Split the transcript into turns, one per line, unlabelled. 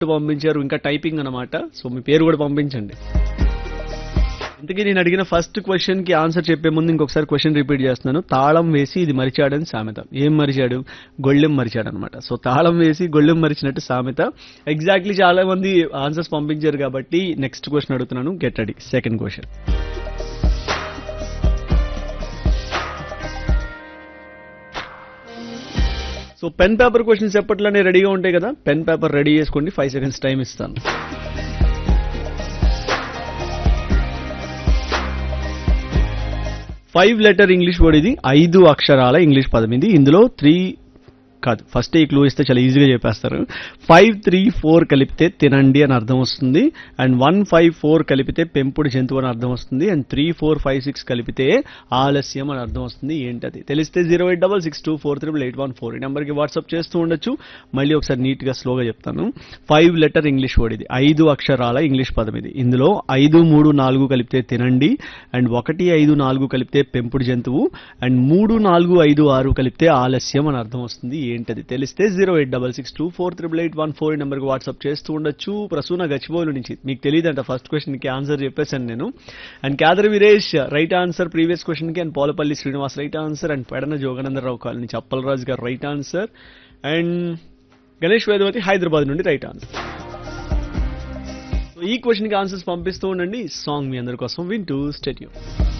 పంపించారు ఇంకా టైపింగ్ అన్నమాట సో మీ పేరు కూడా పంపించండి ఇంతకీ నేను అడిగిన ఫస్ట్ క్వశ్చన్ కి ఆన్సర్ చెప్పే ముందు ఇంకొకసారి క్వశ్చన్ రిపీట్ చేస్తున్నాను తాళం వేసి ఇది మరిచాడని సామెత ఏం మరిచాడు గొళ్ళెం మరిచాడు అనమాట సో తాళం వేసి గొళ్ళెం మరిచినట్టు సామెత ఎగ్జాక్ట్లీ చాలా మంది ఆన్సర్స్ పంపించారు కాబట్టి నెక్స్ట్ క్వశ్చన్ అడుగుతున్నాను get ready second question so pen paper questions ఎప్పట్లోనే రెడీగా ఉంటాయి కదా పెన్ పేపర్ రెడీ చేసుకోండి ఫైవ్ సెకండ్స్ టైం ఇస్తాను ఫైవ్ లెటర్ ఇంగ్లీష్ వర్డ్ ఇది ఐదు అక్షరాల ఇంగ్లీష్ పదం ఇది ఇందులో త్రీ కాదు ఫస్ట్ ఈ క్లూ ఇస్తే చాలా ఈజీగా చెప్పేస్తారు ఫైవ్ త్రీ ఫోర్ కలిపితే తినండి అని అర్థం వస్తుంది అండ్ వన్ ఫైవ్ ఫోర్ కలిపితే పెంపుడు జంతువు అని అర్థం వస్తుంది and three four five six కలిపితే ఆలస్యం అని అర్థం వస్తుంది ఏంటది తెలిస్తే zero eight double six two four triple eight one four ఈ నెంబర్కి వాట్సాప్ చేస్తూ ఉండొచ్చు మళ్ళీ ఒకసారి నీట్గా స్లోగా చెప్తాను ఫైవ్ లెటర్ ఇంగ్లీష్ వర్డ్ ఇది ఐదు అక్షరాల ఇంగ్లీష్ పదం ఇది ఇందులో ఐదు మూడు నాలుగు కలిపితే తినండి అండ్ ఒకటి ఐదు నాలుగు కలిపితే పెంపుడు జంతువు అండ్ మూడు నాలుగు ఐదు ఆరు కలిపితే ఆలస్యం అని అర్థం వస్తుంది ఏంటది తెలిస్తే zero eight double six two four triple eight one four నెంబర్కి వాట్సాప్ చేస్తూ ఉండొచ్చు ప్రసూన గచ్చిబౌలి నుంచి మీకు తెలియదంట ఫస్ట్ క్వశ్చన్కి ఆన్సర్ చెప్పేశాను నేను and Khader Veeresh right answer previous క్వశ్చన్కి and Polapalli Srinivas right answer and Pedana Joganandarao colony Chappalaraju garu right answer and Ganesh Vedavathi Hyderabad నుండి రైట్ ఆన్సర్ ఈ క్వశ్చన్కి ఆన్సర్స్ పంపిస్తూ ఉండండి సాంగ్ మీ అందరి కోసం వింటూ స్టేట్యూ